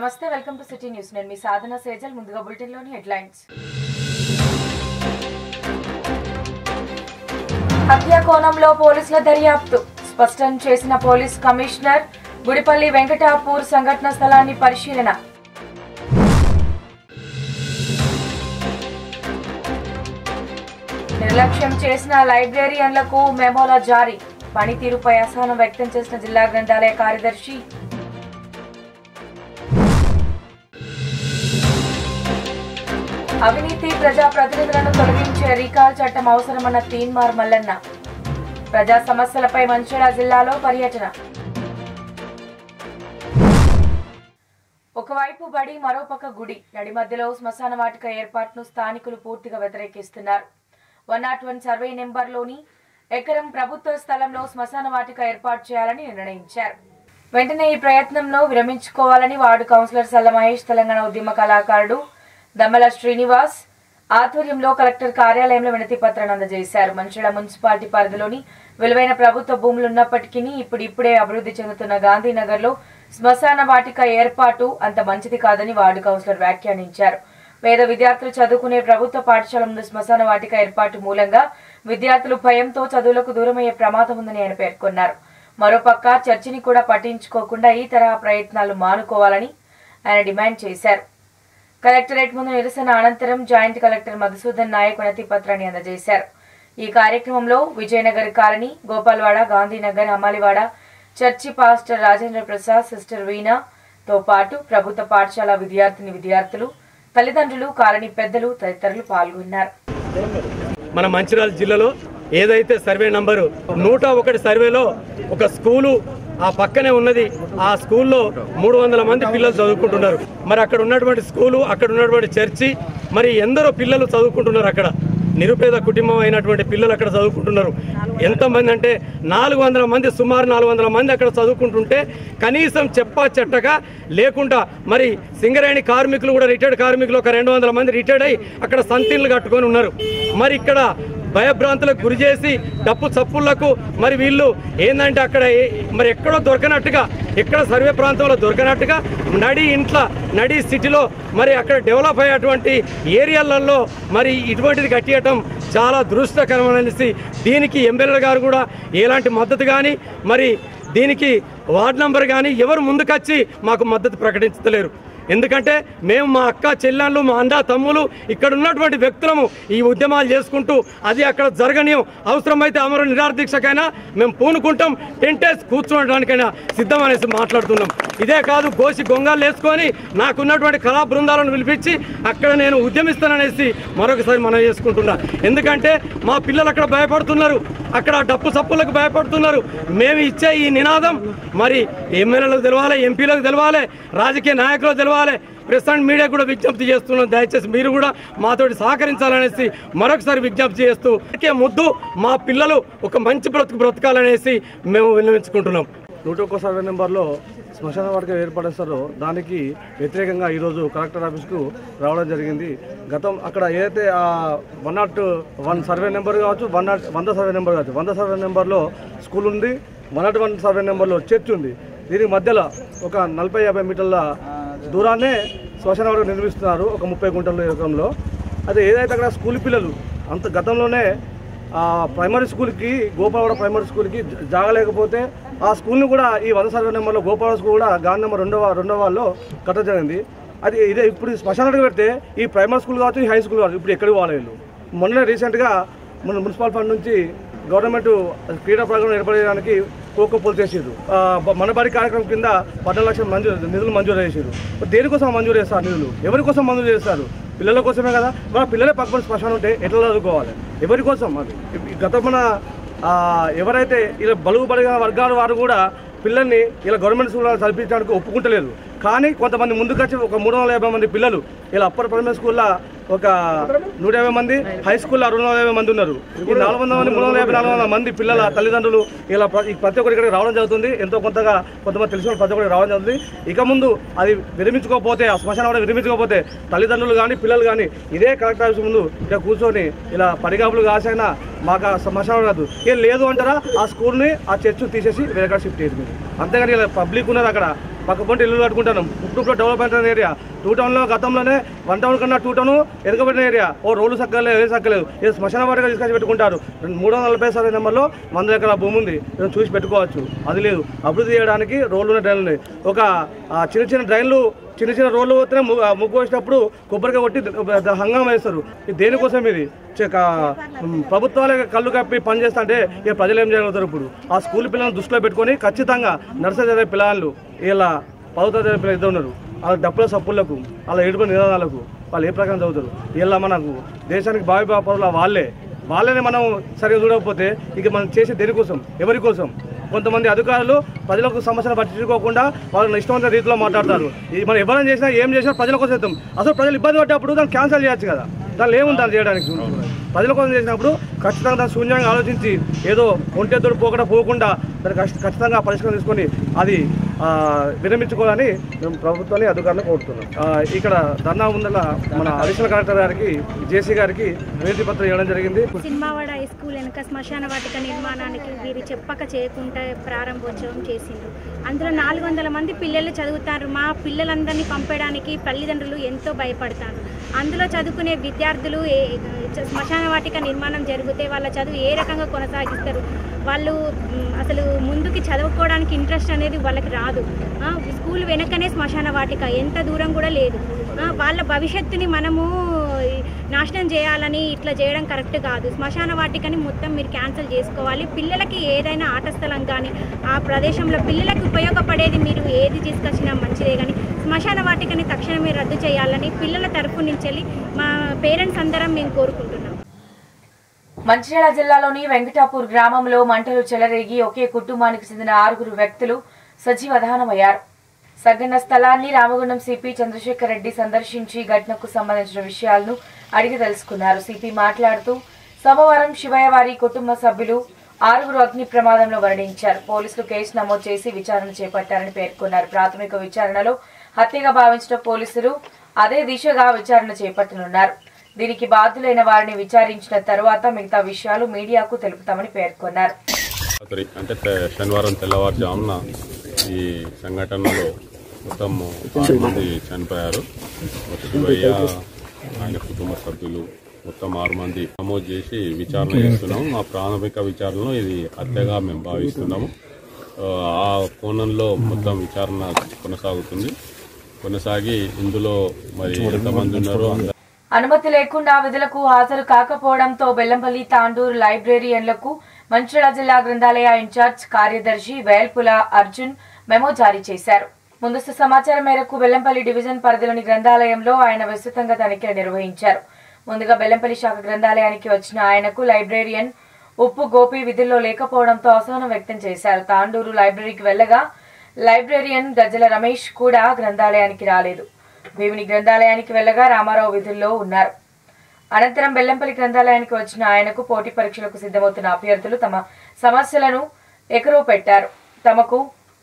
నమస్తే welcome to city news నేను మీ సాధన సేజల్ ముందుగా బులెటిన్ లోని హెడ్లైన్స్ హత్య కోణంలో పోలీసుల దర్యాప్తు స్పష్టం చేసిన పోలీస్ కమిషనర్ గుడిపల్లి వెంకటాపూర్ సంఘటన స్థలాన్ని పరిశీలన నిర్లక్ష్యం చేసిన లైబ్రేరియన్లకు మెమోల జారీ పనితీరుపై అసహనం వ్యక్తం చేసిన జిల్లా గ్రంథాలయ కార్యదర్శి అవినీతి ప్రజా ప్రతినిధులను తొలగించే రీకాల్ చట్టం అవసరమన్న తీన్మార్ మల్లన్న ప్రజా సమస్యలపై మంచిర్యాల జిల్లాలో పర్యటన ఒకవైపు బడి మరోపక్క గుడి నడి మధ్యలో శ్మశాన వాటిక ఏర్పాటును స్థానికులు పూర్తిగా వ్యతిరేకిస్తున్నారు వన్ నాట్ వన్ సర్వే నెంబర్లోని ఎకరం ప్రభుత్వ స్థలంలో శ్మశాన వాటిక ఏర్పాటు చేయాలని నిర్ణయించారు వెంటనే ఈ ప్రయత్నంలో విరమించుకోవాలని వార్డు కౌన్సిలర్ సల్ల మహేష్ తెలంగాణ ఉద్యమ కళాకారుడు దమ్మల శ్రీనివాస్ ఆధ్వర్యంలో కలెక్టర్ కార్యాలయంలో వినతి పత్రాన్ని అందజేశారు మంచిర్యాల మున్సిపాలిటీ పరిధిలోని విలువైన ప్రభుత్వ భూములు ఉన్నప్పటికీ ఇప్పుడు ఇప్పుడే అభివృద్ధి చెందుతున్న గాంధీనగర్లో శ్మశాన వాటిక ఏర్పాటు అంత మంచిది కాదని వార్డు కౌన్సిలర్ వ్యాఖ్యానించారు పేద విద్యార్థులు చదువుకునే ప్రభుత్వ పాఠశాల ముందు శ్మశాన వాటిక ఏర్పాటు మూలంగా విద్యార్థులు భయంతో చదువులకు దూరమయ్యే ప్రమాదం ఉందని ఆయన పేర్కొన్నారు మరోపక్క చర్చిని కూడా పట్టించుకోకుండా ఈ తరహా ప్రయత్నాలు మానుకోవాలని ఆయన డిమాండ్ చేశారు కలెక్టరేట్ ముందు నిరసన అనంతరం జాయింట్ కలెక్టర్ మధుసూదన్ నాయక్ వినతి పత్రాన్ని అందజేశారు ఈ కార్యక్రమంలో Vijayanagar colony Gopalwada Gandhinagar Ammaliwada church pastor Rajendra Prasad sister వీణాతో పాటు ప్రభుత్వ పాఠశాల విద్యార్థిని విద్యార్థులు తల్లిదండ్రులు కాలనీ పెద్దలు తదితరులు పాల్గొన్నారు మన మంచిర్యాల జిల్లాలో ఏదైతే సర్వే నంబరు నూట ఒకటి సర్వేలో ఒక స్కూలు ఆ పక్కనే ఉన్నది ఆ స్కూల్లో మూడు వందల మంది పిల్లలు చదువుకుంటున్నారు మరి అక్కడ ఉన్నటువంటి స్కూలు అక్కడ ఉన్నటువంటి చర్చి మరి ఎందరో పిల్లలు చదువుకుంటున్నారు అక్కడ నిరుపేద కుటుంబం అయినటువంటి పిల్లలు అక్కడ చదువుకుంటున్నారు ఎంతమంది అంటే నాలుగు వందల మంది సుమారు నాలుగు వందల మంది అక్కడ చదువుకుంటుంటే కనీసం చెప్పా చెట్టగా లేకుండా మరి సింగరేణి కార్మికులు కూడా రిటైర్డ్ కార్మికులు ఒక రెండు వందల మంది రిటైర్డ్ అయ్యి అక్కడ సంతిన్లు కట్టుకొని ఉన్నారు మరి ఇక్కడ భయభ్రాంతులకు గురి చేసి డప్పు చప్పుళ్లకు మరి వీళ్ళు ఏంటంటే అక్కడ ఏ- మరి ఎక్కడో దొరకనట్టుగా ఎక్కడ సర్వే ప్రాంతంలో దొరకనట్టుగా నడి ఇంట్లో నడి సిటీలో మరి అక్కడ డెవలప్ అయ్యేటువంటి ఏరియాలలో మరి ఇటువంటిది కట్టియటం చాలా దురదృష్టకరమనేసి దీనికి ఎమ్మెల్యే గారు కూడా ఎలాంటి మద్దతు కానీ మరి దీనికి వార్డ్ నంబర్ కానీ ఎవరు ముందుకొచ్చి మాకు మద్దతు ప్రకటించలేరు ఎందుకంటే మేము మా అక్క చెల్లెళ్ళు మా అన్న తమ్ములు ఇక్కడ ఉన్నటువంటి వ్యక్తులము ఈ ఉద్యమాలు చేసుకుంటూ అది అక్కడ జరగనీయం అవసరమైతే అమరు నిరాదీక్షకైనా మేము పూనుకుంటాం టెంటేసి కూర్చోవడానికైనా సిద్ధం అనేసి మాట్లాడుతున్నాం ఇదే కాదు గోసి గొంగాలు వేసుకొని నాకున్నటువంటి కళా బృందాలను పిలిపించి అక్కడ నేను ఉద్యమిస్తాననేసి మరొకసారి మనం చేసుకుంటున్నా ఎందుకంటే మా పిల్లలు అక్కడ భయపడుతున్నారు అక్కడ డప్పు సప్పులకు భయపడుతున్నారు మేము ఇచ్చే ఈ నినాదం మరి ఎమ్మెల్యేలకు తెలవాలి ఎంపీలకు తెలవాలి రాజకీయ నాయకులకు తెలవాలి ప్రెసిడెంట్ మీడియా కూడా విజ్ఞప్తి చేస్తున్నాం దయచేసి మీరు కూడా మాతోటి సహకరించాలనేసి మరొకసారి విజ్ఞప్తి చేస్తూ అందుకే ముద్దు మా పిల్లలు ఒక మంచి బ్రతుకు బ్రతకాలనేసి మేము విన్నవించుకుంటున్నాం నూట ఒక్క సర్వే నెంబర్లో శ్మశాన వాటిక ఏర్పడేస్తారో దానికి వ్యతిరేకంగా ఈరోజు కలెక్టర్ ఆఫీస్కు రావడం జరిగింది గతం అక్కడ ఏదైతే ఆ one nought one survey number కావచ్చు వన్ నాట్ వంద సర్వే నెంబర్ కావచ్చు వంద సర్వే నెంబర్లో స్కూల్ ఉంది వన్ నాట్ వన్ సర్వే నెంబర్లో చర్చ్ ఉంది దీనికి మధ్యలో ఒక నలభై యాభై మీటర్ల దూరాన్నే శ్మశాన వాటిక నిర్మిస్తున్నారు ఒక ముప్పై గుంటల ఎకరంలో అదే ఏదైతే అక్కడ స్కూల్ పిల్లలు అంత గతంలోనే ఆ ప్రైమరీ స్కూల్కి గోపాలవాడ ప్రైమరీ స్కూల్కి జ- జాగలేకపోతే ఆ స్కూల్ని కూడా ఈ వంద సర్వే నెంబర్లో గోపాలవాడ స్కూల్ కూడా గాంధీ నెంబర్ రెండవ రెండవ వాళ్ళలో కట్టడం జరిగింది అది ఇదే ఇప్పుడు శ్మశానానికి పెడితే ఈ ప్రైమరీ స్కూల్ కావచ్చు ఈ హై స్కూల్ కావచ్చు ఇప్పుడు ఎక్కడికి పోవాలి వీళ్ళు మొన్న రీసెంట్గా మన మున్సిపల్ ఫండ్ నుంచి గవర్నమెంట్ క్రీడా ప్రోగ్రాం ఏర్పడడానికి కోకో పోల్ చేసారు మనబడి కార్యక్రమం కింద పన్నెండు లక్షల మంజూరు నిధులు మంజూరు చేసారు దేనికోసం మంజూరు చేస్తారు నిధులు ఎవరి కోసం మంజూరు చేస్తారు పిల్లల కోసమే కదా మన పిల్లలే పక్కన శ్మశానం ఉంటే ఎట్లా చదువుకోవాలి ఎవరి కోసం అది ఈ గత మన ఆ, ఎవరైతే ఇలా బలుగు బలిగిన వర్గాల వారు కూడా పిల్లల్ని ఇలా గవర్నమెంట్ స్కూల్లో చదివించడానికి ఒప్పుకుంటలేదు కానీ కొంతమంది ముందుకొచ్చి ఒక మూడు వందల యాభై మంది పిల్లలు ఇలా అప్పర్ ప్రైమరీ స్కూల్లో ఒక నూట యాభై మంది హై స్కూల్లో రెండు వందల యాభై మంది ఉన్నారు ఈ నాలుగు వందల మంది మూడు వందల యాభై నాలుగు వందల మంది పిల్లల తల్లిదండ్రులు ఇలా ప్ర- ఈ ప్రతి ఒక్కరి ఇక్కడికి రావడం జరుగుతుంది ఎంతో కొంతగా కొంతమంది తెలిసిన వాళ్ళు ప్రతి ఒక్కరికి రావడం జరుగుతుంది ఇక ముందు అది విరమించుకోకపోతే ఆ శ్మశానం కూడా విరమించుకోకపోతే తల్లిదండ్రులు కానీ పిల్లలు కానీ ఇదే కలెక్టర్ ఆఫీస్ ముందు ఇక్కడ కూర్చొని ఇలా పరిగాపులు కాసైనా మాకు ఆ శ్మశానం రాదు ఏం లేదు అంటారా ఆ స్కూల్ని ఆ చర్చ్ తీసేసి వేరే కాడ షిఫ్ట్ చేసి అంతేగాని ఇలా పబ్లిక్ ఉన్నది అక్కడ పక్క పొంటి ఇల్లు కట్టుకుంటున్నాం ఇప్పుడు డెవలప్మెంట్ అయిన ఏరియా టూ టౌన్లో గతంలోనే వన్ టౌన్ కన్నా టూ టౌన్ ఎరగబడిన ఏరియా ఓ రోడ్లు సక్కలేదు ఏం సక్కలేదు ఇది శ్మశాన వాటిగా తీసుకొచ్చి పెట్టుకుంటారు మూడు వందల నలభై సర్వే నెంబర్లో వంద ఎకరాల భూమి ఉంది ఇది చూసి పెట్టుకోవచ్చు అది లేదు అభివృద్ధి చేయడానికి రోడ్లు ఉన్న డ్రైన్లు ఉన్నాయి ఒక ఆ, చిన్న చిన్న డ్రైన్లు చిన్న చిన్న రోడ్లు పోతే ము- ఆ ముగ్గు వేసినప్పుడు కొబ్బరికాయ కొట్టి ద- హంగామా వేస్తారు ఇది దేనికోసం ఇది చే- కా- మ్, ప్రభుత్వాలే కళ్ళు కప్పి పని చేస్తా అంటే ఇక ప్రజలు ఏం చేయగలుగుతారు ఇప్పుడు ఆ స్కూల్ పిల్లలను దృష్టిలో పెట్టుకొని ఖచ్చితంగా నర్సరీ చదివే పిల్లలు ఇలా పదవ తరగతి చదివే పిల్లలు ఇద్దరు ఉన్నారు వాళ్ళ డప్పుల సప్పులకు వాళ్ళ ఏడుపు నినాదాలకు వాళ్ళు ఏ ప్రకారం చదువుతారు ఇలా మనకు దేశానికి భావి పౌరులు వాళ్ళే వాళ్ళని మనం సరిగా చూడకపోతే ఇక మనం చేసే దేనికోసం ఎవరి కోసం కొంతమంది అధికారులు ప్రజలకు సమస్యలు పట్టించుకోకుండా వాళ్ళని ఇష్టమైన రీతిలో మాట్లాడతారు ఇది మనం ఎవరైనా చేసినా ఏం చేసినా ప్రజల కోసం చేద్దాం అసలు ప్రజలు ఇబ్బంది పడ్డప్పుడు దాన్ని క్యాన్సిల్ చేయొచ్చు కదా దానిలో ఏముంది దాన్ని చేయడానికి ప్రజల కోసం చేసినప్పుడు ఖచ్చితంగా దాన్ని శూన్యంగా ఆలోచించి ఏదో ఒంటెద్దుడు పోకుండా పోకుండా దాన్ని ఖచ్చి- ఖచ్చితంగా పరిష్కారం తీసుకొని అది ఆ, విరమించుకోవాలని మేము ప్రభుత్వాన్ని అధికారులను కోరుతున్నాం ఆ, ఇక్కడ ధర్నా ఉందన్న మన అడిషనల్ కలెక్టర్ గారికి జేసీ గారికి వినతి పత్రం ఇవ్వడం జరిగింది సినిమావాడ హై స్కూల్ వెనుక శ్మశాన వాటిక నిర్మాణానికి వీరు చెప్పక చేయకుండా ప్రారంభోత్సవం చేసిండ్రు అందులో నాలుగు వందల మంది పిల్లలు చదువుతారు మా పిల్లలందరినీ పంపడానికి తల్లిదండ్రులు ఎంతో భయపడతారు అందులో చదువుకునే విద్యార్థులు ఏ శ్మశాన వాటిక నిర్మాణం జరిగితే వాళ్ళ చదువు ఏ రకంగా కొనసాగిస్తారు వాళ్ళు మ్, అసలు ముందుకి చదువుకోవడానికి ఇంట్రెస్ట్ అనేది వాళ్ళకి రాదు ఆ, స్కూల్ వెనకనే శ్మశాన వాటిక ఎంత దూరం కూడా లేదు ఆ, వాళ్ళ భవిష్యత్తుని మనము నాశనం చేయాలని ఇట్లా చేయడం కరెక్ట్ కాదు శ్మశాన వాటికని మొత్తం మీరు క్యాన్సిల్ చేసుకోవాలి పిల్లలకి ఏదైనా ఆట స్థలం కానీ ఆ ప్రదేశంలో పిల్లలకి ఉపయోగపడేది మీరు ఏది తీసుకొచ్చినా మంచిదే కానీ శ్మశాన వాటికని తక్షణమే రద్దు చేయాలని పిల్లల తరపు నుంచి మా పేరెంట్స్ అందరం మేము కోరుకుంటున్నాం మంచిర్యాల జిల్లాలోని వెంకటాపూర్ గ్రామంలో మంటలు చెలరేగి ఒకే కుటుంబానికి చెందిన ఆరుగురు వ్యక్తులు సజీవ దహనమయ్యారు సగ్గన్న స్థలాన్ని రామగుండం సిపి చంద్రశేఖర్ రెడ్డి సందర్శించి ఘటనకు సంబంధించిన విషయాలను అడిగి తెలుసుకున్నారు సిపి మాట్లాడుతూ సోమవారం శివయ్య వారి కుటుంబ సభ్యులు ఆరుగురు అగ్ని ప్రమాదంలో మరణించారు పోలీసులు కేసు నమోదు చేసి విచారణ చేపట్టారని పేర్కొన్నారు ప్రాథమిక విచారణలో హత్యగా భావించిన పోలీసులు అదే దిశగా విచారణ చేపట్టనున్నారు దీనికి బాధ్యులైన వారిని విచారించిన తర్వాత మిగతా విషయాలు మీడియాకు తెలుపుతామని పేర్కొన్నారు రాత్రి అంటే తె- శనివారం తెల్లవారుజామున ఈ సంఘటనలో మొత్తం ఆరు మంది చనిపోయారు శివయ్య ఆయన కుటుంబ సభ్యులు మొత్తం ఆరు మంది నమోదు చేసి విచారణ చేస్తున్నాము మా ప్రాథమిక విచారణలో ఇది హత్యగా మేము భావిస్తున్నాము ఆ, ఆ కోణంలో మొత్తం విచారణ కొనసాగుతుంది కొనసాగి ఇందులో మరి ఎంతమంది ఉన్నారో అందరూ అనుమతి లేకుండా విధులకు హాజరు కాకపోవడంతో బెల్లంపల్లి తాండూరు లైబ్రేరియన్లకు మంచిర్యాల జిల్లా గ్రంథాలయ ఇన్ఛార్జ్ కార్యదర్శి వేల్పుల అర్జున్ మెమో జారీ చేశారు ముందస్తు సమాచారం మేరకు బెల్లంపల్లి డివిజన్ పరిధిలోని గ్రంథాలయంలో ఆయన విస్తృతంగా తనిఖీలు నిర్వహించారు ముందుగా బెల్లంపల్లి శాఖ గ్రంథాలయానికి వచ్చిన ఆయనకు లైబ్రేరియన్ ఉప్పు గోపి విధుల్లో లేకపోవడంతో అసహనం వ్యక్తం చేశారు తాండూరు లైబ్రరీకి వెళ్లగా లైబ్రేరియన్ గజ్జల రమేష్ కూడా గ్రంథాలయానికి రాలేదు భీమిని గ్రంథాలయానికి వెళ్లగా రామారావు విధుల్లో ఉన్నారు అనంతరం బెల్లంపల్లి గ్రంథాలయానికి వచ్చిన ఆయనకు పోటీ పరీక్షలకు సిద్ధమవుతున్న అభ్యర్థులు తమ సమస్యలను ఎకరో పెట్టారు తమకు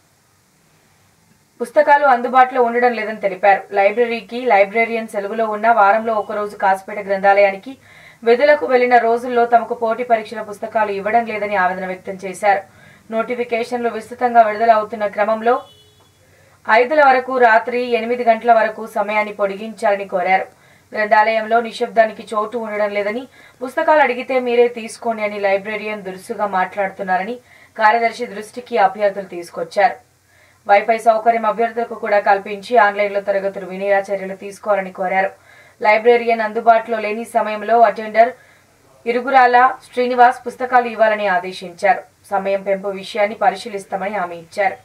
పుస్తకాలు అందుబాటులో ఉండడం లేదని తెలిపారు లైబ్రరీకి లైబ్రేరియన్ సెలవులో ఉన్న వారంలో ఒకరోజు కాసిపేట గ్రంథాలయానికి విధులకు వెళ్లిన రోజుల్లో తమకు పోటీ పరీక్షల పుస్తకాలు ఇవ్వడం లేదని ఆవేదన వ్యక్తం చేశారు నోటిఫికేషన్లు విస్తృతంగా విడుదల అవుతున్న క్రమంలో ఐదుల వరకు రాత్రి ఎనిమిది గంటల వరకు సమయాన్ని పొడిగించాలని కోరారు గ్రంథాలయంలో నిశ్శబ్దానికి చోటు ఉండడం లేదని పుస్తకాలు అడిగితే మీరే తీసుకోండి అని లైబ్రేరియన్ దురుసుగా మాట్లాడుతున్నారని కార్యదర్శి దృష్టికి అభ్యర్థులు తీసుకొచ్చారు వైఫై సౌకర్యం అభ్యర్థులకు కూడా కల్పించి ఆన్లైన్లో తరగతులు వినేలా చర్యలు తీసుకోవాలని కోరారు లైబ్రేరియన్ అందుబాటులో లేని సమయంలో అటెండర్ ఇరుగురాల శ్రీనివాస్ పుస్తకాలు ఇవ్వాలని ఆదేశించారు సమయం పెంపు విషయాన్ని పరిశీలిస్తామని హామీ ఇచ్చారు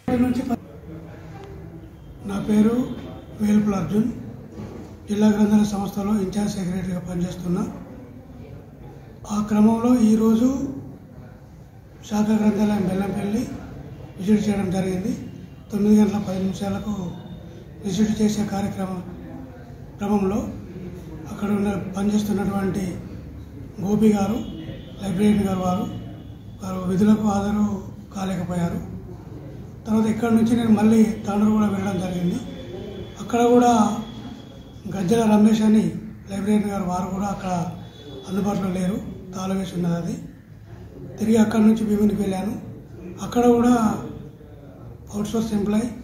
నా పేరు వేలుపుల అర్జున్ జిల్లా గ్రంథాలయ సంస్థలో ఇన్ఛార్జ్ సెక్రటరీగా పనిచేస్తున్నా ఆ క్రమంలో ఈరోజు శాఖ గ్రంథాలయం బెల్లంపల్లి విజిట్ చేయడం జరిగింది తొమ్మిది గంటల పది నిమిషాలకు విజిట్ చేసే కార్యక్రమం క్రమంలో అక్కడ ఉన్న పనిచేస్తున్నటువంటి గోపి గారు లైబ్రరీ గారు వారు వారు విధులకు హాజరు కాలేకపోయారు తర్వాత ఇక్కడ నుంచి నేను మళ్ళీ తాండూరు కూడా వెళ్ళడం జరిగింది అక్కడ కూడా గజ్జల రమేష్ అని లైబ్రరీ గారు వారు కూడా అక్కడ అందుబాటులో లేరు తాళం వేసి ఉన్నది అది తిరిగి అక్కడి నుంచి భీమునికి వెళ్ళాను అక్కడ కూడా అవుట్సోర్స్ ఎంప్లాయ్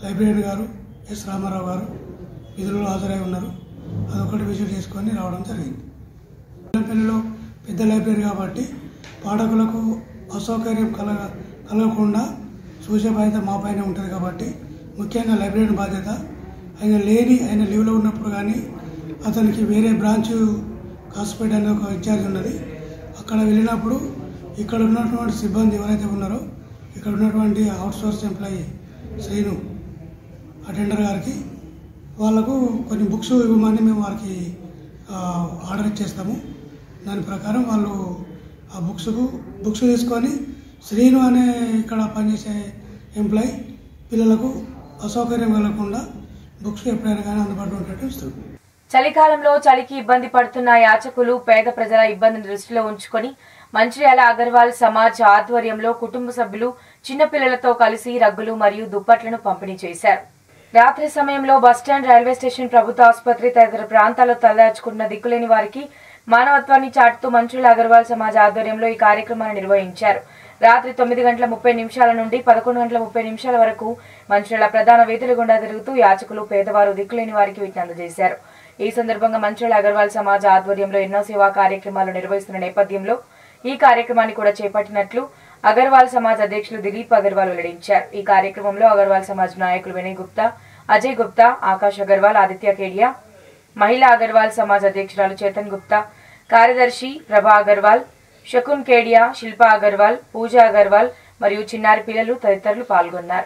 లైబ్రరీ గారు ఎస్ రామారావు గారు విధులలో హాజరై ఉన్నారు అదొకటి విజిట్ చేసుకొని రావడం జరిగింది పెళ్లిలో పెద్ద లైబ్రరీ కాబట్టి పాఠకులకు అసౌకర్యం కలగ కలగకుండా చూసే బాధ్యత మా పైన ఉంటుంది కాబట్టి ముఖ్యంగా లైబ్రరీ బాధ్యత ఆయన లేని ఆయన లీవ్లో ఉన్నప్పుడు కానీ అతనికి వేరే బ్రాంచ్ కాస్పేట్ అనే ఒక ఇన్ఛార్జ్ ఉన్నది అక్కడ వెళ్ళినప్పుడు ఇక్కడ ఉన్నటువంటి సిబ్బంది ఎవరైతే ఉన్నారో ఇక్కడ ఉన్నటువంటి అవుట్సోర్స్ ఎంప్లాయీ శ్రీను అటెండర్ గారికి వాళ్ళకు కొన్ని బుక్స్ ఇవ్వమని మేము వారికి ఆ, ఆర్డర్ ఇచ్చేస్తాము దాని ప్రకారం వాళ్ళు ఆ బుక్స్కు బుక్స్ తీసుకొని శ్రీను అనే ఇక్కడ పనిచేసే ఎంప్లాయ్ పిల్లలకు అసౌకర్యం కలగకుండా బుక్స్ ఎప్పుడైనా కానీ అందుబాటులో ఉండేట్టు ఇస్తాం చలికాలంలో చలికి ఇబ్బంది పడుతున్న యాచకులు పేద ప్రజల ఇబ్బందిని దృష్టిలో ఉంచుకొని మంచిర్యాల అగర్వాల్ సమాజ్ ఆధ్వర్యంలో కుటుంబ సభ్యులు చిన్నపిల్లలతో కలిసి రగ్గులు మరియు దుప్పట్లను పంపిణీ చేశారు రాత్రి సమయంలో బస్టాండ్ రైల్వే స్టేషన్ ప్రభుత్వ ఆసుపత్రి తదితర ప్రాంతాల్లో తలదాచుకున్న దిక్కులేని వారికి మానవత్వాన్ని చాటుతూ మంత్రుల అగర్వాల్ సమాజ్ ఆధ్వర్యంలో ఈ కార్యక్రమాన్ని నిర్వహించారు రాత్రి తొమ్మిది గంటల ముప్పై నిమిషాల నుండి పదకొండు గంటల ముప్పై నిమిషాల వరకు మంత్రుల ప్రధాన వీధుల గుండా తిరుగుతూ యాచకులు పేదవారు దిక్కులేని వారికి వీటిని అందజేశారు ఈ సందర్భంగా మంత్రుల అగర్వాల్ సమాజ్ ఆధ్వర్యంలో ఎన్నో సేవా కార్యక్రమాలు నిర్వహిస్తున్న నేపథ్యంలో ఈ కార్యక్రమాన్ని కూడా చేపట్టినట్లు అగర్వాల్ సమాజ్ అధ్యక్షులు దిలీప్ అగర్వాల్ వెల్లడించారు ఈ కార్యక్రమంలో అగర్వాల్ సమాజ్ నాయకులు వినయ్ గుప్తా అజయ్ గుప్తా ఆకాష్ అగర్వాల్ ఆదిత్య కేడియా మహిళా అగర్వాల్ సమాజ్ అధ్యక్షురాలు చేతన్ గుప్తా కార్యదర్శి ప్రభా అగర్వాల్ శకున్ కేడియా శిల్పా అగర్వాల్ పూజా అగర్వాల్ మరియు చిన్నారి పిల్లలు తదితరులు పాల్గొన్నారు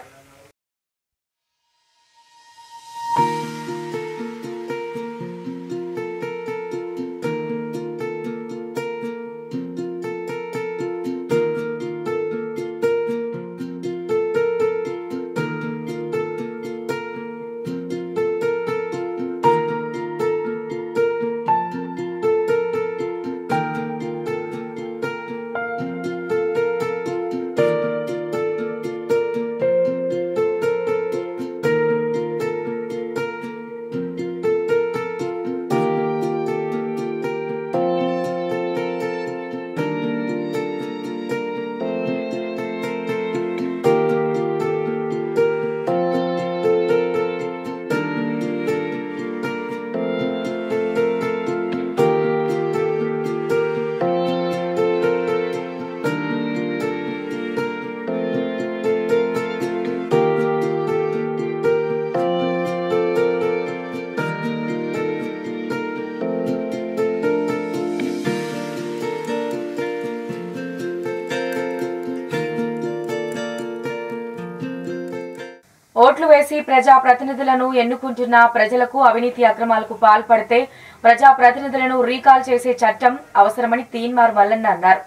ఓట్లు వేసి ప్రజా ప్రతినిధులను ఎన్నుకుంటున్న ప్రజలకు అవినీతి అక్రమాలకు పాల్పడితే ప్రజా ప్రతినిధులను రీకాల్ చేసే చట్టం అవసరమని తీన్మార్ మల్లన్న అన్నారు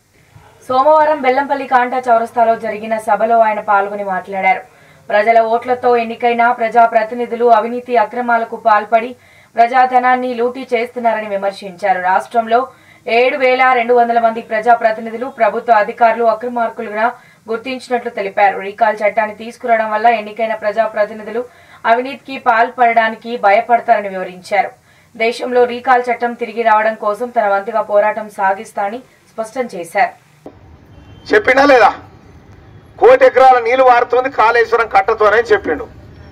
సోమవారం బెల్లంపల్లి కాంటా చౌరస్తాలో జరిగిన సభలో ఆయన పాల్గొని మాట్లాడారు ప్రజల ఓట్లతో ఎన్నికైన ప్రజా ప్రతినిధులు అవినీతి అక్రమాలకు పాల్పడి ప్రజాధనాన్ని లూటీ చేస్తున్నారని విమర్శించారు రాష్ట్రంలో ఏడు వేల రెండు వందల మంది ప్రజా ప్రతినిధులు ప్రభుత్వ అధికారులు అక్రమార్కులుగా గుర్తించినట్లు తెలిపారు రీకాల్ చట్టాన్ని తీసుకురావడం వల్ల ఎన్నికైన ప్రజా ప్రతినిధులు అవినీతికి పాల్పడడానికి భయపడతారని వివరించారు దేశంలో రీకాల్ చట్టం తిరిగి రావడం కోసం తన వంతుగా పోరాటం సాగిస్తానని స్పష్టం చేశారు చెప్పిండా లేదా కోటి ఎకరాల నీళ్లు వారుతుంది కాళేశ్వరం కట్టతోనే చెప్పిండు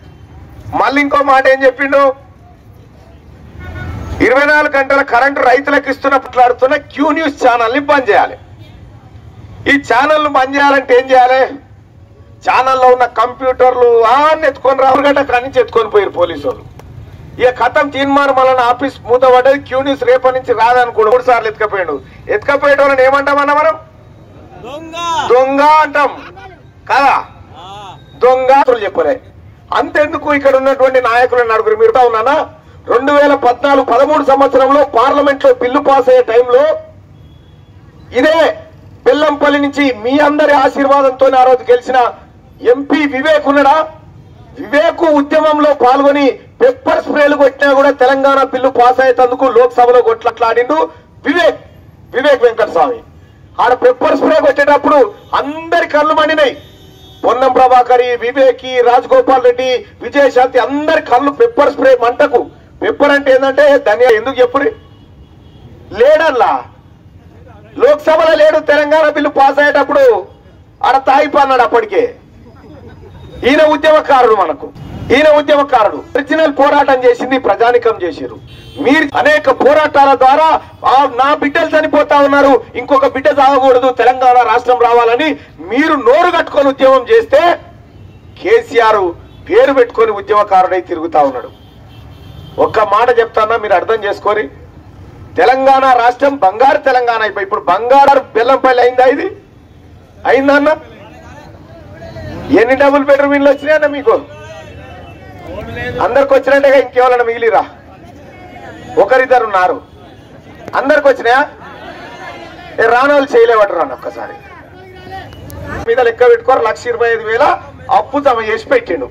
మళ్ళీ ఇంకో మాట ఏం చెప్పిండు ఇరవై నాలుగు గంటల కరెంటు రైతులకు ఇస్తున్న మాట్లాడుతున్న క్యూ న్యూస్ ఛానల్ ని బంద్ చేయాలి ఈ ఛానల్ ను బంద్ చేయాలంటే ఏం చేయాలి ఛానల్లో ఉన్న కంప్యూటర్లు అన్ని ఎత్తుకొని రావుగట్ట కాడి నుంచి ఎత్తుకొని పోయారు పోలీసు వాళ్ళు ఇక కథం తీన్మార్ మళ్ళీ ఆఫీస్ మూతపడ్డది క్యూ న్యూస్ రేపటి నుంచి రాదనుకోడు మూడు సార్లు ఎత్తుకపోయాడు ఎత్తుకపోయేట వాళ్ళని ఏమంటామన్నా మనం దొంగ అంటాం కదా దొంగ అసలు చెప్పలే అంతెందుకు ఇక్కడ ఉన్నటువంటి నాయకులు నలుగురు మీరు ఉన్నానా రెండు వేల పద్నాలుగు పదమూడు సంవత్సరంలో పార్లమెంట్ లో బిల్లు పాస్ అయ్యే టైంలో ఇదే బెల్లంపల్లి నుంచి మీ అందరి ఆశీర్వాదంతో ఆ రోజు గెలిచిన ఎంపీ వివేక్ ఉన్నాడా వివేక్ ఉద్యమంలో పాల్గొని పెప్పర్ స్ప్రేలు కొట్టినా కూడా తెలంగాణ బిల్లు పాస్ అయ్యేందుకు లోక్సభలో కొట్లాడిండు వివేక్ వివేక్ వెంకట స్వామి ఆడ పెప్పర్ స్ప్రే కొట్టేటప్పుడు అందరి కళ్ళు మండినాయి పొన్నం ప్రభాకరి వివేకి రాజగోపాల్ రెడ్డి విజయశాంతి అందరి కళ్ళు పెప్పర్ స్ప్రే మంటకు పెప్పర్ అంటే ఏంటంటే ధనియా ఎందుకు చెప్పురి లేడల్లా లోక్సభలో లేడు తెలంగాణ బిల్లు పాస్ అయ్యేటప్పుడు ఆడ తాయిపో అన్నాడు అప్పటికే ఈయన ఉద్యమకారుడు మనకు ఈయన ఉద్యమకారుడు ఒరిజినల్ పోరాటం చేసింది ప్రజానికం చేశారు మీరు అనేక పోరాటాల ద్వారా ఆ నా బిడ్డలు చనిపోతా ఉన్నారు ఇంకొక బిడ్డ సాగకూడదు తెలంగాణ రాష్ట్రం రావాలని మీరు నోరు కట్టుకొని ఉద్యమం చేస్తే కేసీఆర్ పేరు పెట్టుకొని ఉద్యమకారుడై తిరుగుతా ఉన్నాడు ఒక్క మాట చెప్తానా మీరు అర్థం చేసుకొని తెలంగాణ రాష్ట్రం బంగారు తెలంగాణ అయిపోయి ఇప్పుడు బంగారు బెల్లంపల్లి అయిందా ఇది అయిందా అన్న ఎన్ని డబుల్ బెడ్రూమ్ ఇల్లు వచ్చినాయన్న మీకు అందరికి వచ్చినట్టుగా ఇంకేమైనా మిగిలిరా ఒకరిద్దరు ఉన్నారు అందరికి వచ్చినాయా ఏ రానోళ్ళు చేయలేవట రాను ఒక్కసారి మీద లెక్క పెట్టుకోరు లక్ష ఇరవై ఐదు వేల అప్పు తమ చేసి పెట్టిండు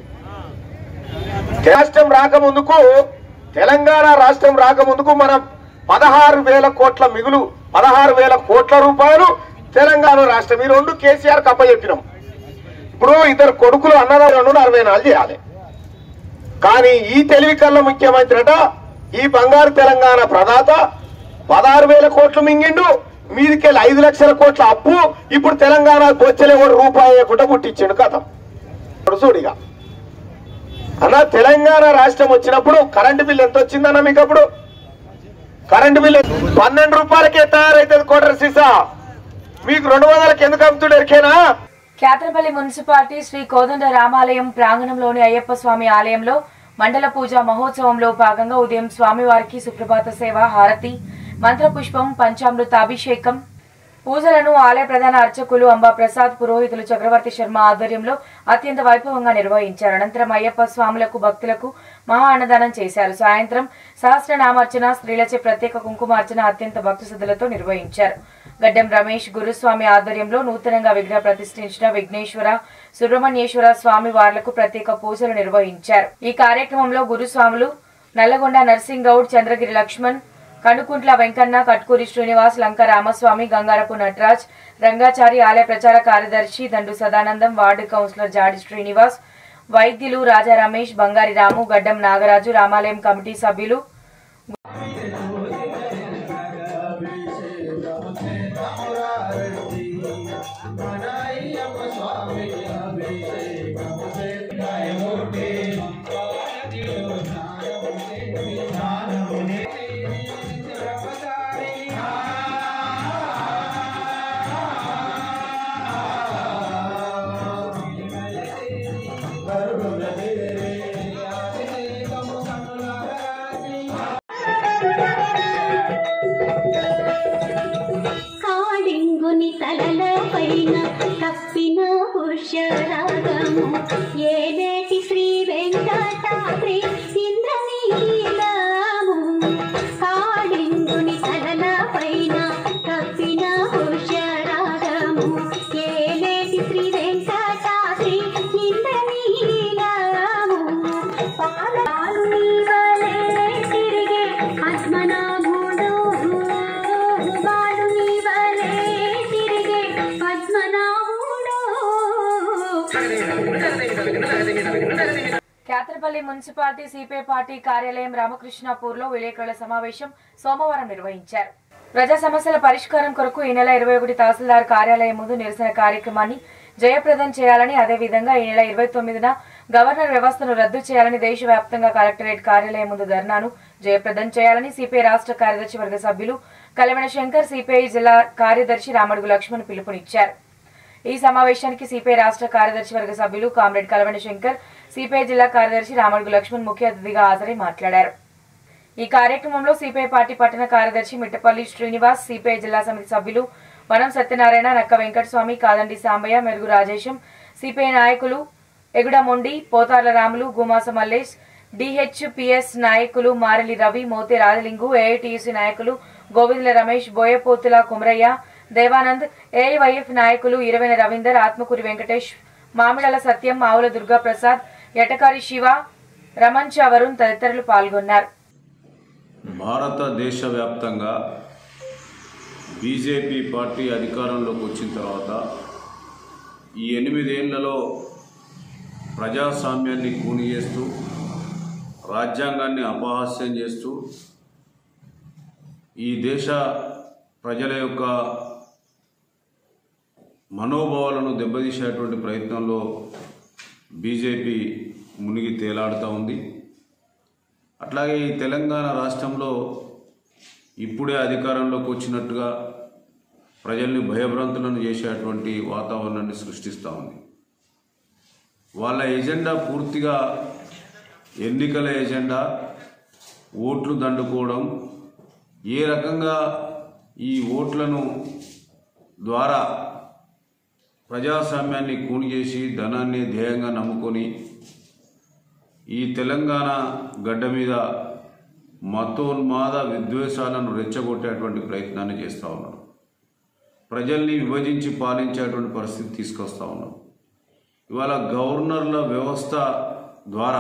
రాష్ట్రం రాకముందుకు తెలంగాణ రాష్ట్రం రాకముందుకు మనం పదహారు వేల కోట్ల మిగులు పదహారు వేల కోట్ల రూపాయలు తెలంగాణ రాష్ట్రం ఈ రెండు కేసీఆర్ కప్ప చెప్పినాం ఇప్పుడు ఇద్దరు కొడుకులు అన్నదానం అరవై నాలుగు చేయాలి కానీ ఈ తెలివి కళ్ళ ముఖ్యమంత్రి అట ఈ బంగారు తెలంగాణ ప్రదాత పదహారు వేల కోట్లు మింగిండు మీదికెళ్ళి ఐదు లక్షల కోట్ల అప్పు ఇప్పుడు తెలంగాణ బొచ్చలే కూడా రూపాయి కూడా పుట్టించిండు కథం ఇప్పుడు చూడిగా అన్న తెలంగాణ రాష్ట్రం వచ్చినప్పుడు కరెంటు బిల్ ఎంత వచ్చిందన్న మీకు అప్పుడు కరెంటు బిల్ పన్నెండు రూపాయలకే తయారైతుంది కోటర్ సీసా మీకు రెండు వందలకి ఎందుకు అమ్ముతుడు ఎరికేనా కేతనపల్లి మున్సిపాలిటీ శ్రీ కోదండ రామాలయం ప్రాంగణంలోని అయ్యప్ప స్వామి ఆలయంలో మండల పూజ మహోత్సవంలో భాగంగా ఉదయం స్వామివారికి సుప్రభాత సేవ హారతి మంత్రపుష్పం పంచామృత అభిషేకం పూజలను ఆలయ ప్రధాన అర్చకులు అంబా ప్రసాద్ పురోహితులు చక్రవర్తి శర్మ ఆధ్వర్యంలో అత్యంత వైభవంగా నిర్వహించారు అనంతరం అయ్యప్ప స్వాములకు భక్తులకు మహా అన్నదానం చేశారు సాయంత్రం సహస్రనామార్చన స్త్రీలచే ప్రత్యేక కుంకుమార్చన అత్యంత భక్తి శ్రద్ధలతో నిర్వహించారు గడ్డం రమేష్ గురుస్వామి ఆధ్వర్యంలో నూతనంగా విగ్రహ ప్రతిష్ఠించిన విఘ్నేశ్వర సుబ్రహ్మణ్యేశ్వర స్వామి వార్లకు ప్రత్యేక పూజలు నిర్వహించారు ఈ కార్యక్రమంలో గురుస్వాములు నల్లగొండ నర్సింగ్ గౌడ్ చంద్రగిరి లక్ష్మణ్ కనుకుంట్ల వెంకన్న కట్కూరి శ్రీనివాస్ లంక రామస్వామి గంగారపు నటరాజ్ రంగాచారి ఆలయ ప్రచార కార్యదర్శి దండు సదానందం వార్డు కౌన్సిలర్ జాడి శ్రీనివాస్ వైద్యులు రాజా రమేష్ బంగారి రాము గడ్డం నాగరాజు రామాలయం కమిటీ సభ్యులు కాళింగుని తలల పైన కప్పిన పుష్యరాగము ఏలేటి శ్రీ వెంకటాద్రి ఇంద్రనీలము కాళింగుని తలల పైన కప్పిన పుష్యరాగము ఏలేటి శ్రీ వెంకటాద్రి ఇంద్రనీలము పాలు నీవలే తిరిగే పద్మనాభుడు బాలు నీవలే తిరిగే పద్మనాభుడు కేతరపల్లి మున్సిపాలిటీ సిపిఐ పార్టీ కార్యాలయం రామకృష్ణాపూర్ లో విలేకరుల సమావేశం సోమవారం నిర్వహించారు ప్రజా సమస్యల పరిష్కారం కొరకు ఈ నెల ఇరవై ఒకటి తహసీల్దార్ కార్యాలయం ముందు నిరసన కార్యక్రమాన్ని జయప్రదం చేయాలని అదేవిధంగా ఈ నెల ఇరవై తొమ్మిదిన గవర్నర్ వ్యవస్థను రద్దు చేయాలని దేశవ్యాప్తంగా కలెక్టరేట్ కార్యాలయం ముందు ధర్నాను జయప్రదం చేయాలని సిపిఐ రాష్ట్ర కార్యదర్శి వర్గ సభ్యులు కలవణ శంకర్ సిపిఐ జిల్లా కార్యదర్శి రామడుగు లక్ష్మణ్ పిలుపునిచ్చారు ఈ సమావేశానికి సిపిఐ రాష్ట్ర కార్యదర్శి వర్గ సభ్యులు కామ్రేడ్ కలవణ శంకర్ సిపిఐ జిల్లా కార్యదర్శి రామడుగు లక్ష్మణ్ ముఖ్య అతిథిగా హాజరై మాట్లాడారు ఈ కార్యక్రమంలో సిపిఐ పార్టీ పట్టణ కార్యదర్శి మిట్టపల్లి శ్రీనివాస్ సిపిఐ జిల్లా సమితి సభ్యులు వనం సత్యనారాయణ నక్క వెంకటస్వామి కాదండి సాంబయ్య మెరుగు రాజేశం సిపిఐ నాయకులు ఎగుడమొండి పోతార్ల రాములు గుమాస మల్లేష్ డిహెచ్పిఎస్ నాయకులు మారెలి రవి మోతే రాజలింగు ఏఐటియుసి నాయకులు గోవిందుల రమేష్ బోయపోతుల కుమరయ్య దేవానంద్ ఏఐవైఎఫ్ నాయకులు ఇరవైన రవీందర్ ఆత్మకూరి వెంకటేష్ మామిడల సత్యం ఆవుల దుర్గా ప్రసాద్ ఎటకారి శివ రమణ్ చా వరుణ్ తదితరులు పాల్గొన్నారు భారతదేశ వ్యాప్తంగా బీజేపీ పార్టీ అధికారంలోకి వచ్చిన తర్వాత ఈ ఎనిమిదేళ్లలో ప్రజాస్వామ్యాన్ని కూని చేస్తూ రాజ్యాంగాన్ని అపహాస్యం చేస్తూ ఈ దేశ ప్రజల యొక్క మనోభావాలను దెబ్బతీసేటువంటి ప్రయత్నంలో బీజేపీ మునిగి తేలాడుతూ ఉంది అట్లాగే ఈ తెలంగాణ రాష్ట్రంలో ఇప్పుడే అధికారంలోకి వచ్చినట్టుగా ప్రజల్ని భయభ్రాంతులను చేసేటువంటి వాతావరణాన్ని సృష్టిస్తూ ఉంది వాళ్ళ ఎజెండా పూర్తిగా ఎన్నికల ఎజెండా ఓట్లు దండుకోవడం ఏ రకంగా ఈ ఓట్లను ద్వారా ప్రజాస్వామ్యాన్ని కూని చేసి ధనాన్ని ధ్యేయంగా నమ్ముకొని ఈ తెలంగాణ గడ్డ మీద మతోన్మాద విద్వేషాలను రెచ్చగొట్టేటువంటి ప్రయత్నాన్ని చేస్తూ ఉన్నారు ప్రజల్ని విభజించి పాలించేటువంటి పరిస్థితి తీసుకొస్తా ఉన్నాం ఇవాళ గవర్నర్ల వ్యవస్థ ద్వారా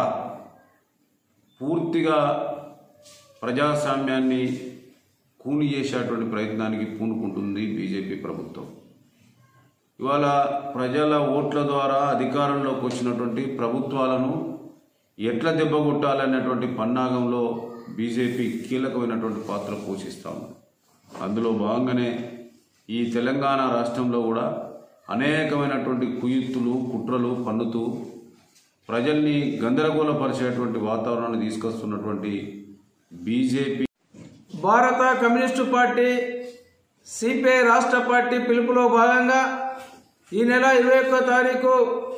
పూర్తిగా ప్రజాస్వామ్యాన్ని కూని చేసేటువంటి ప్రయత్నానికి పూనుకుంటుంది బీజేపీ ప్రభుత్వం ఇవాళ ప్రజల ఓట్ల ద్వారా అధికారంలోకి వచ్చినటువంటి ప్రభుత్వాలను ఎట్లా దెబ్బకొట్టాలనేటువంటి పన్నాగంలో బీజేపీ కీలకమైనటువంటి పాత్ర పోషిస్తా ఉంది అందులో భాగంగానే ఈ తెలంగాణ రాష్ట్రంలో కూడా అనేకమైనటువంటి కుయుత్తులు కుట్రలు పన్నుతూ ప్రజల్ని గందరగోళపరిచేటువంటి వాతావరణాన్ని తీసుకొస్తున్నటువంటి బీజేపీ భారత కమ్యూనిస్టు పార్టీ సిపిఐ రాష్ట్ర పార్టీ పిలుపులో భాగంగా ఈ నెల ఇరవై ఒక్కో తారీఖు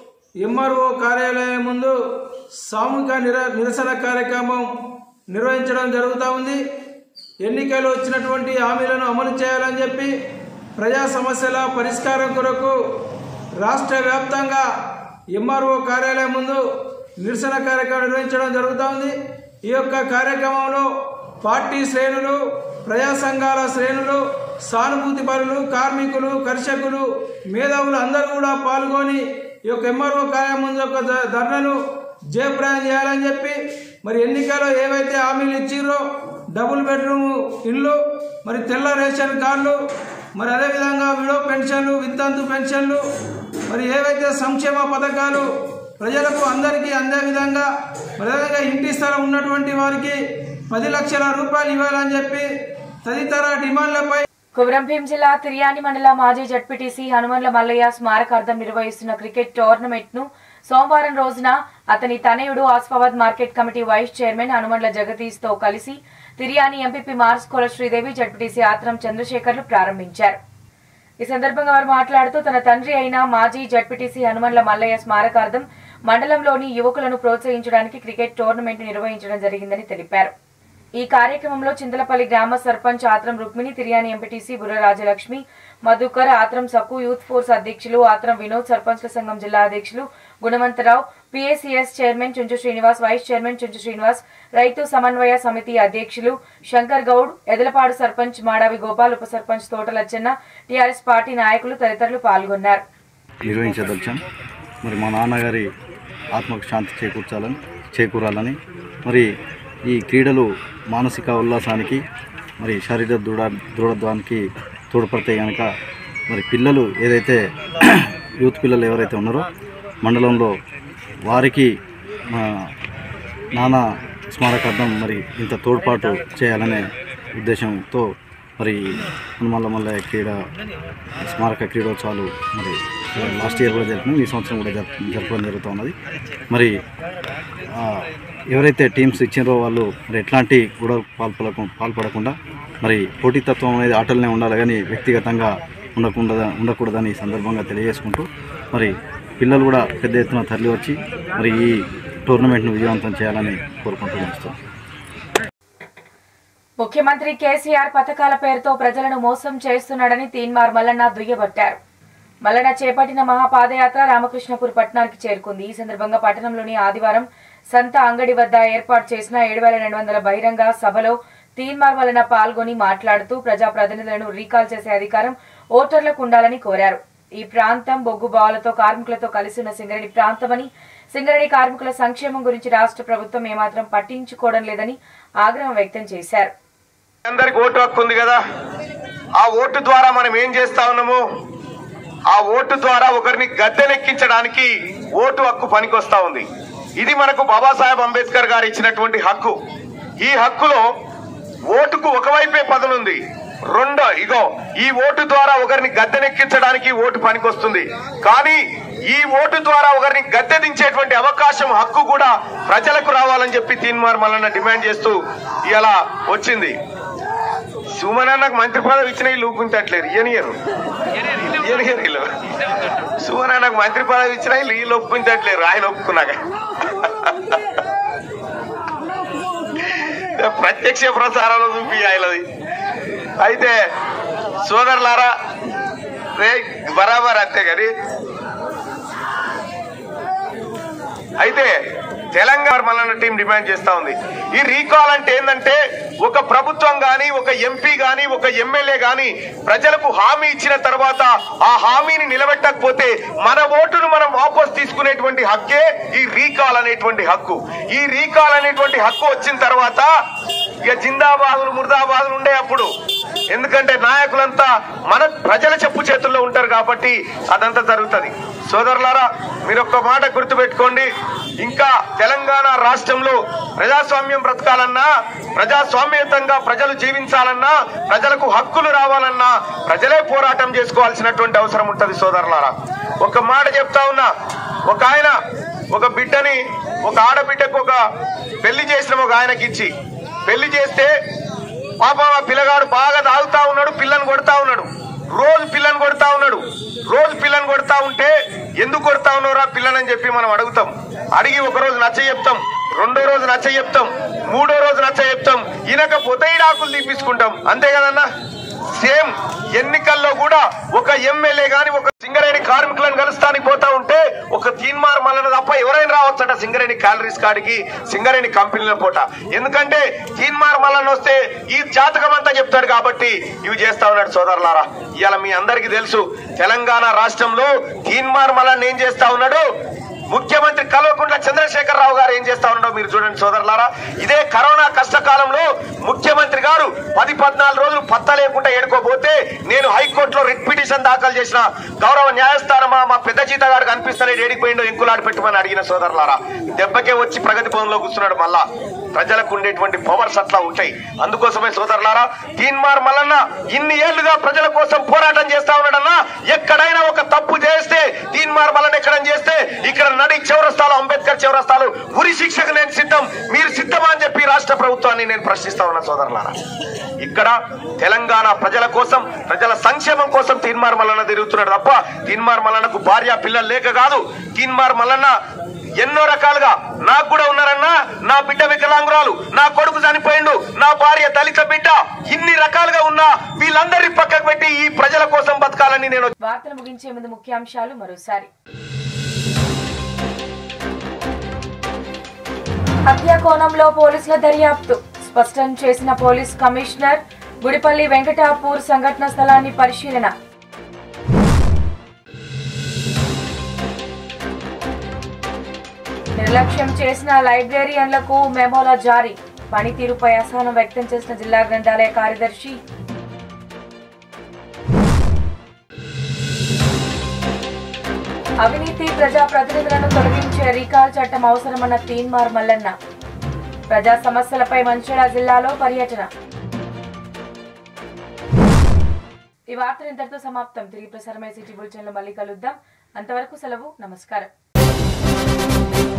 ఎంఆర్ఓ కార్యాలయం ముందు సామూహిక నిర నిరసన కార్యక్రమం నిర్వహించడం జరుగుతూ ఉంది ఎన్నికలు వచ్చినటువంటి హామీలను అమలు చేయాలని చెప్పి ప్రజా సమస్యల పరిష్కారం కొరకు రాష్ట్ర వ్యాప్తంగా ఎంఆర్ఓ కార్యాలయం ముందు నిరసన కార్యక్రమం నిర్వహించడం జరుగుతూ ఉంది ఈ యొక్క కార్యక్రమంలో పార్టీ శ్రేణులు ప్రజా సంఘాల శ్రేణులు సానుభూతి పరులు కార్మికులు కర్షకులు మేధావులు అందరూ కూడా పాల్గొని ఈ యొక్క ఎంఆర్ఓ కార్యాలయం ముందు యొక్క ధ- ధర్నాను జయప్రయం చేయాలని చెప్పి మరి ఎన్నికల్లో ఏవైతే హామీలు ఇచ్చిర్రో డబుల్ బెడ్రూమ్ ఇల్లు మరి తెల్ల రేషన్ కార్డులు మరి అదేవిధంగా విడో పెన్షన్లు వితంతు పెన్షన్లు మరి ఏవైతే సంక్షేమ పథకాలు ప్రజలకు అందరికీ అందే విధంగా మరి అదేవిధంగా ఇంటి స్థలం ఉన్నటువంటి వారికి పది లక్షల రూపాయలు ఇవ్వాలని చెప్పి తదితర డిమాండ్లపై కుమరంభీం జిల్లా తిర్యాని మండల మాజీ జడ్పీటీసీ హనుమన్ల మల్లయ్య స్మారకార్థం నిర్వహిస్తున్న క్రికెట్ టోర్నమెంట్ ను సోమవారం రోజున అతని తనయుడు Asifabad market committee vice chairman Hanumandla Jagadish తో కలిసి తిర్యాని ఎంపీపీ మార్స్కోల శ్రీదేవి జడ్పీటీసీ ఆత్రం చంద్రశేఖర్లు ప్రారంభించారు ఈ సందర్భంగా వారు మాట్లాడుతూ తన తండ్రి అయిన మాజీ జడ్పీటీసీ హనుమండ్ల మల్లయ్య స్మారకార్థం మండలంలోని యువకులను ప్రోత్సహించడానికి క్రికెట్ టోర్నమెంట్ నిర్వహించడం జరిగిందని తెలిపారు ఈ కార్యక్రమంలో చింతలపల్లి గ్రామ sarpanch Athram Rukmini Tiryani MPTC Burra Rajalakshmi Madhukar Athram Sakku youth force అధ్యక్షులు ఆత్రం వినోద్ సర్పంచ్ల సంఘం జిల్లా అధ్యక్షులు Gunavantharao PSCS chairman Chunchu Srinivas vice chairman Chunchu Srinivas రైతు సమన్వయ సమితి అధ్యక్షులు శంకర్ గౌడ్ ఎదలపాడు సర్పంచ్ మాడావి గోపాల్ ఉప సర్పంచ్ తోటలచ్చన్న టీఆర్ఎస్ పార్టీ నాయకులు తదితరులు పాల్గొన్నారు నిర్వహించదలిచాం మరి మా నాన్నగారి ఆత్మకు శాంతి చేకూర్చాలని చేకూరాలని మరి ఈ క్రీడలు మానసిక ఉల్లాసానికి మరి శారీరక దృఢ దృఢత్వానికి తోడ్పడతాయి కనుక మరి పిల్లలు ఏదైతే యూత్ పిల్లలు ఎవరైతే ఉన్నారో మండలంలో వారికి మా నాన్న స్మారకార్థం మరి ఇంత తోడ్పాటు చేయాలనే ఉద్దేశంతో మరి హనుమల్ల మల్లయ్య క్రీడ స్మారక క్రీడోత్సవాలు మరి లాస్ట్ ఇయర్ కూడా జరిపినాం ఈ సంవత్సరం కూడా జరుపు జరపడం జరుగుతూ ఉన్నది మరి ఆ, ఎవరైతే టీమ్స్ ఇచ్చినారో వాళ్ళు మరి ఎట్లాంటి గొడవ పాల్పడకు పాల్పడకుండా మరి పోటీతత్వం అనేది ఆటలనే ఉండాలి కానీ వ్యక్తిగతంగా ఉండకుండా ఉండకూడదని ఈ సందర్భంగా తెలియజేసుకుంటూ మరి పిల్లలు కూడా పెద్ద ఎత్తున తరలి వచ్చి మరి ఈ టోర్నమెంట్ను విజయవంతం చేయాలని కోరుకుంటూ నడుస్తాం ముఖ్యమంత్రి కేసీఆర్ పథకాల పేరుతో ప్రజలను మోసం చేస్తున్నాడని తీన్మార్ మల్లన్న దుయ్యబట్టారు మల్లన్న చేపట్టిన మహాపాదయాత్ర రామకృష్ణపూర్ పట్టణానికి చేరుకుంది ఈ సందర్భంగా పట్టణంలోని ఆదివారం సంత అంగడి వద్ద ఏర్పాటు చేసిన ఏడు వేల రెండు వందల బహిరంగ సభలో తీన్మార్ మల్లన్న పాల్గొని మాట్లాడుతూ ప్రజాప్రతినిధులను రీకాల్ చేసే అధికారం ఓటర్లకు ఉండాలని కోరారు ఈ ప్రాంతం బొగ్గు బావులతో కార్మికులతో కలిసి ఉన్న సింగరేణి ప్రాంతమని సింగరేణి కార్మికుల సంక్షేమం గురించి రాష్ట్ర ప్రభుత్వం ఏమాత్రం పట్టించుకోవడం లేదని ఆగ్రహం వ్యక్తం చేశారు అందరికి ఓటు హక్కు ఉంది కదా ఆ ఓటు ద్వారా మనం ఏం చేస్తా ఉన్నాము ఆ ఓటు ద్వారా ఒకరిని గద్దెనెక్కించడానికి ఓటు హక్కు పనికొస్తా ఉంది ఇది మనకు బాబాసాహెబ్ అంబేద్కర్ గారు ఇచ్చినటువంటి హక్కు ఈ హక్కులో ఓటుకు ఒకవైపే పదనుంది రెండో ఇగో ఈ ఓటు ద్వారా ఒకరిని గద్దెనెక్కించడానికి ఓటు పనికొస్తుంది కానీ ఈ ఓటు ద్వారా ఒకరిని గద్దె దించేటువంటి అవకాశం హక్కు కూడా ప్రజలకు రావాలని చెప్పి తీన్మార్ మల్లన్న డిమాండ్ చేస్తూ ఇలా వచ్చింది సుమనన్నకు మంత్రి పదవి ఇచ్చిన వీళ్ళు ఊపుకుంటట్లేరు ఇయనియరు ఇయనియరు వీళ్ళు సుమనన్నకు మంత్రి పదవి ఇచ్చిన వీళ్ళు వీళ్ళు ఒప్పుకుంటట్లేరు ఆయన ఒప్పుకున్నాక ప్రత్యక్ష ప్రసారాలు చూపి ఆయనది అయితే సోదరులారా రే బరాబర్ అంతే కానీ అయితే తెలంగాణ మల్లన్న టీం డిమాండ్ చేస్తా ఉంది ఈ రీకాల్ అంటే ఏంటంటే ఒక ప్రభుత్వం గాని ఒక ఎంపీ గాని ఒక ఎమ్మెల్యే గాని ప్రజలకు హామీ ఇచ్చిన తర్వాత ఆ హామీని నిలబెట్టకపోతే మన ఓటును మనం వాపస్ తీసుకునేటువంటి హక్కే ఈ రీకాల్ అనేటువంటి హక్కు ఈ రీకాల్ అనేటువంటి హక్కు వచ్చిన తర్వాత ఇక జిందాబాదులు ముర్దాబాదులు ఉండే అప్పుడు ఎందుకంటే నాయకులంతా మన ప్రజల చెప్పు చేతుల్లో ఉంటారు కాబట్టి అదంతా జరుగుతుంది సోదరులారా మీరు ఒక్క మాట గుర్తుపెట్టుకోండి ఇంకా తెలంగాణ రాష్ట్రంలో ప్రజాస్వామ్యం బ్రతకాలన్నా ప్రజాస్వామ్యతంగా ప్రజలు జీవించాలన్నా ప్రజలకు హక్కులు రావాలన్నా ప్రజలే పోరాటం చేసుకోవాల్సినటువంటి అవసరం ఉంటుంది సోదరులారా ఒక మాట చెప్తా ఉన్నా ఒక ఆయన ఒక బిడ్డని ఒక ఆడబిడ్డకు ఒక పెళ్లి చేసిన ఒక ఆయనకి ఇచ్చి పెళ్లి చేస్తే పాపం ఆ పిల్లగాడు బాగా తాగుతా ఉన్నాడు పిల్లని కొడతా ఉన్నాడు రోజు పిల్లని కొడతా ఉన్నాడు రోజు పిల్లని కొడతా ఉంటే ఎందుకు కొడతా ఉన్నారా పిల్లని చెప్పి మనం అడుగుతాం అడిగి ఒక రోజు నచ్చ చెప్తాం రెండో రోజు నచ్చ చెప్తాం మూడో రోజు నచ్చ చెప్తాం ఇనకపోతే ఈడాకులు తీపించుకుంటాం అంతే కదన్నా సేమ్ ఎన్నికల్లో కూడా ఒక ఎమ్మెల్యే గాని ఒక సింగరేణి కార్మికులను కలుస్తానికి పోతా ఉంటే ఒక తీన్మార్ మల్లన తప్ప ఎవరైనా రావచ్చట సింగరేణి క్యాలరీస్ కాడికి సింగరేణి కంపెనీల పూట ఎందుకంటే తీన్మార్ మల్లన వస్తే ఈ జాతకం అంతా చెప్తాడు కాబట్టి ఇవి చేస్తా ఉన్నాడు సోదరులారా ఇవాళ మీ అందరికీ తెలుసు తెలంగాణ రాష్ట్రంలో తీన్మార్ మల్లన్ ఏం చేస్తా ఉన్నాడు ముఖ్యమంత్రి కల్వకుంట్ల చంద్రశేఖరరావు గారు ఏం చేస్తా ఉన్నాడో మీరు చూడండి సోదరులారా ఇదే కరోనా కష్టకాలంలో ముఖ్యమంత్రి గారు పది పద్నాలుగు రోజులు పత్త లేకుండా ఏడుకోబోతే నేను హైకోర్టులో రిట్ పిటిషన్ దాఖలు చేసిన గౌరవ న్యాయస్థానమా మా పెద్ద జీత గారు కనిపిస్తానే ఏడిపోయిండో ఎంకులాడి పెట్టమని అడిగిన సోదరులారా దెబ్బకే వచ్చి ప్రగతి భవన్లో కూర్చున్నాడు మళ్ళా ప్రజలకు ఉండేటువంటి పవర్స్ అట్లా ఉంటాయి అందుకోసమే సోదరులారా తీన్మార్ మల్లన్న ఇన్ని ఏళ్లుగా ప్రజల కోసం పోరాటం చేస్తా ఉన్నాడన్నా ఎక్కడైనా ఒక తప్పు చేస్తే తీన్మార్ మల్లన్న ఎక్కడ చేస్తే ఇక్కడ నడి చౌరస్తాలు అంబేద్కర్ చౌరస్తాలు ఉరి శిక్షకు నేను సిద్ధం మీరు సిద్ధమా అని చెప్పి రాష్ట్ర ప్రభుత్వాన్ని నేను ప్రశ్నిస్తా ఉన్నా సోదరులారా ఇక్కడ తెలంగాణ ప్రజల కోసం ప్రజల సంక్షేమం కోసం తీన్మార్ మల్లన్న తిరుగుతున్నాడు తప్ప తీన్మార్ మల్లన్నకు భార్య పిల్లలు లేక కాదు తీన్మార్ మల్లన్న ఎన్నో రకాలుగా నాకు కూడా ఉన్నారన్నా నా బిడ్డ వికలాంగురాలు నా కొడుకు చనిపోయిండు నా భార్య దళిత బిడ్డ ఇన్ని రకాలుగా ఉన్నా వీళ్ళందరినీ పక్కకు పెట్టి ఈ ప్రజల కోసం బతకాలని నేను వార్తలు ముగించే ముందు ముఖ్యాంశాలు మరోసారి హత్య కోణంలో పోలీసుల దర్యాప్తు స్పష్టం చేసిన పోలీస్ కమిషనర్ గుడిపల్లి వెంకటాపూర్ సంఘటన స్థలాన్ని పరిశీలన నిర్లక్ష్యం చేసిన లైబ్రేరియన్లకు మెమోల జారీ పనితీరుపై అసహనం వ్యక్తం చేసిన జిల్లా గ్రంథాలయ కార్యదర్శి అవినీతి ప్రజా ప్రతినిధులను తొలగించే రీకాల్ చట్టం అవసరమన్న తీన్మార్ మల్లన్న ప్రజా సమస్యలపై మంచిర్యాల జిల్లాలో పర్యటన ఈ వార్తలు ఇంతటితో సమాప్తం తిరిగి ప్రసారమై సిటీ బులెటిన్లో మళ్ళీ కలుద్దాం అంతవరకు సెలవు నమస్కారం